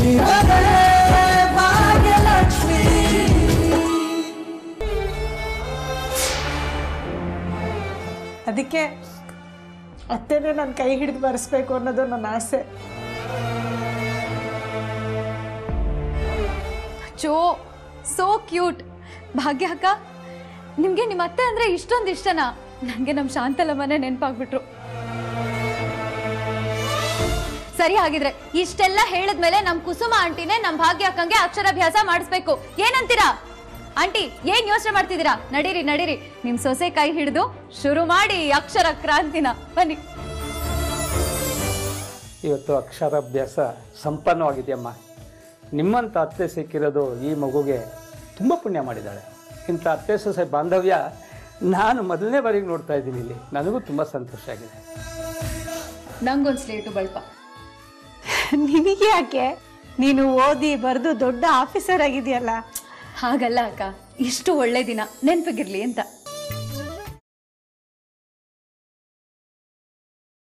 ನೀವರೇ ಭಾಗ್ಯಲಕ್ಷ್ಮಿ ಅದಕ್ಕೆ ಅತ್ತೆನೇ ನನ್ನ ಕೈ ಹಿಡಿದು ಬರೆಸ್ಬೇಕು ಅನ್ನೋದು ನನ್ನ ಆಸೆ ಚೋ ಸೋ ಕ್ಯೂಟ್ ಭಾಗ್ಯ ಅಕ್ಕ ನಿಮಗೆ ನಿಮ್ಮ ಅತ್ತೆ ಅಂದರೆ ಇಷ್ಟೊಂದು ಇಷ್ಟನಾ ನನಗೆ ನಮ್ಮ ಶಾಂತಲಮ್ಮನೇ ನೆನಪಾಗ್ಬಿಟ್ರು ಸರಿ ಹಾಗಿದ್ರೆ ಇಷ್ಟೆಲ್ಲ ಹೇಳಿದ್ಮೇಲೆ ನಮ್ಮ ಕುಸುಮ ಆಂಟಿನೇ ನಮ್ಮ ಭಾಗ್ಯ ಅಕ್ಕಂಗೆ ಅಕ್ಷರಾಭ್ಯಾಸ ಮಾಡಿಸ್ಬೇಕು ಏನಂತೀರಾ ಆಂಟಿ ಏನ್ ಯೋಚನೆ ಮಾಡ್ತಿದ್ದೀರಾ ನಡೀರಿ ನಡೀರಿ ನಿಮ್ ಸೊಸೆ ಕೈ ಹಿಡಿದು ಶುರು ಮಾಡಿ ಅಕ್ಷರ ಕ್ರಾಂತಿನ ಬನ್ನಿ ಇವತ್ತು ಅಕ್ಷರಾಭ್ಯಾಸ ಸಂಪನ್ನವಾಗಿದೆಯಮ್ಮ ನಿಮ್ಮಂಥ ಅತ್ತೆ ಸಿಕ್ಕಿರೋದು ಈ ಮಗುಗೆ ತುಂಬ ಪುಣ್ಯ ಮಾಡಿದ್ದಾಳೆ ಇಂಥ ಅತ್ತೆ ಸೊಸೆ ಬಾಂಧವ್ಯ ನಾನು ಮೊದಲನೇ ಬಾರಿಗೆ ನೋಡ್ತಾ ಇದ್ದೀನಿ ಇಲ್ಲಿ ನನಗೂ ತುಂಬ ಸಂತೋಷ ಆಗಿದೆ ನಂಗೊಂದು ಸ್ಲೇಟು ಬಳ್ಪ ನಿನಗೆ ಯಾಕೆ ನೀನು ಓದಿ ಬರೆದು ದೊಡ್ಡ ಆಫೀಸರ್ ಆಗಿದೆಯಲ್ಲ ಹಾಗಲ್ಲ ಅಕ್ಕ ಇಷ್ಟು ಒಳ್ಳೆ ದಿನ ನೆನ್ಪಿಗಿರ್ಲಿ ಅಂತ